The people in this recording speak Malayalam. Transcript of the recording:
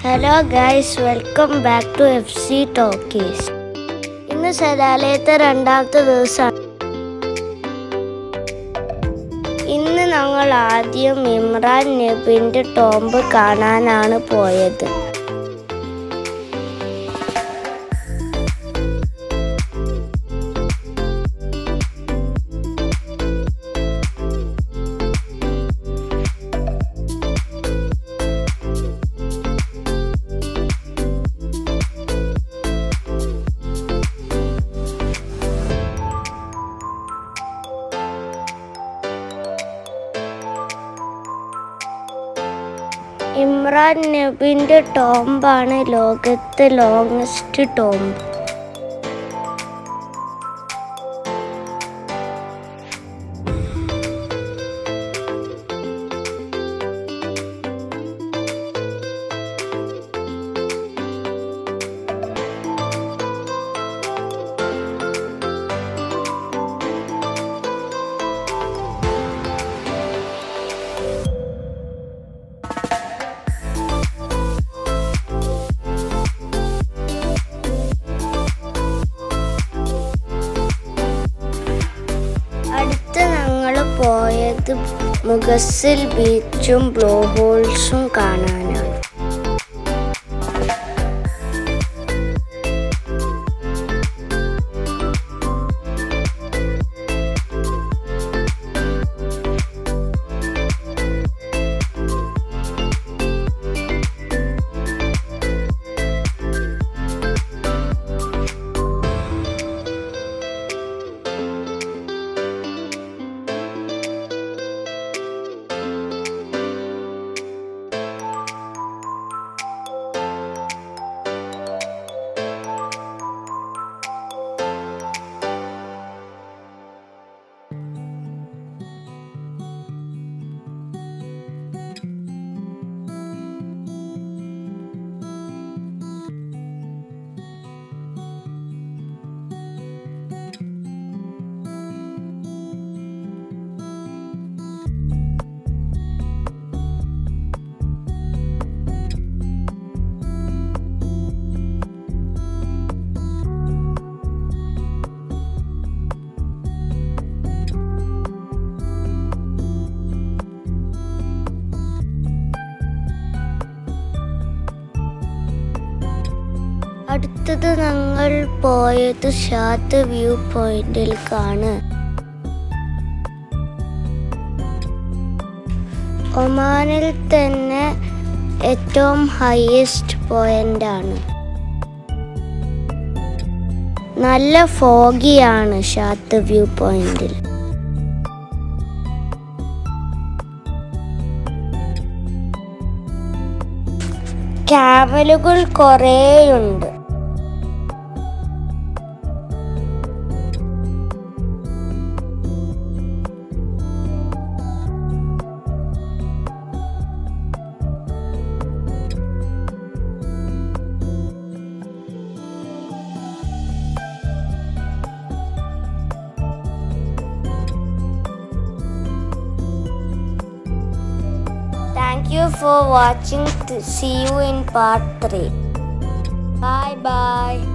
Hello guys welcome back to F C talkies ഇന്ന് സലാലയത്തെ രണ്ടാമത്തെ ദിവസമാണ് ഇന്ന് ഞങ്ങൾ ആദ്യം ഇമ്രാൻ നബിന്റെ ടോംബ് കാണാനാണ് പോയത് ഇമ്രാൻ നബിന്റെ ടോംബാണ് ലോകത്തെ ലോങ്സ്റ്റ് ടോംബ് അടുത്ത് ഞങ്ങൾ പോയത് മുഗസിൽ ബീച്ചും ബ്ലോ ഹോൾസും കാണാനാണ് അടുത്തത് ഞങ്ങൾ പോയത് ഷാത്ത് വ്യൂ പോയിന്റിലേക്കാണ് ഒമാനിൽ തന്നെ ഏറ്റവും ഹയസ്റ്റ് പോയിന്റ് ആണ് നല്ല ഫോഗിയാണ് ഷാത്ത് വ്യൂ പോയിന്റിൽ ക്യാമലുകൾ കുറേയുണ്ട് Thank you for watching. See you in part 3. Bye bye.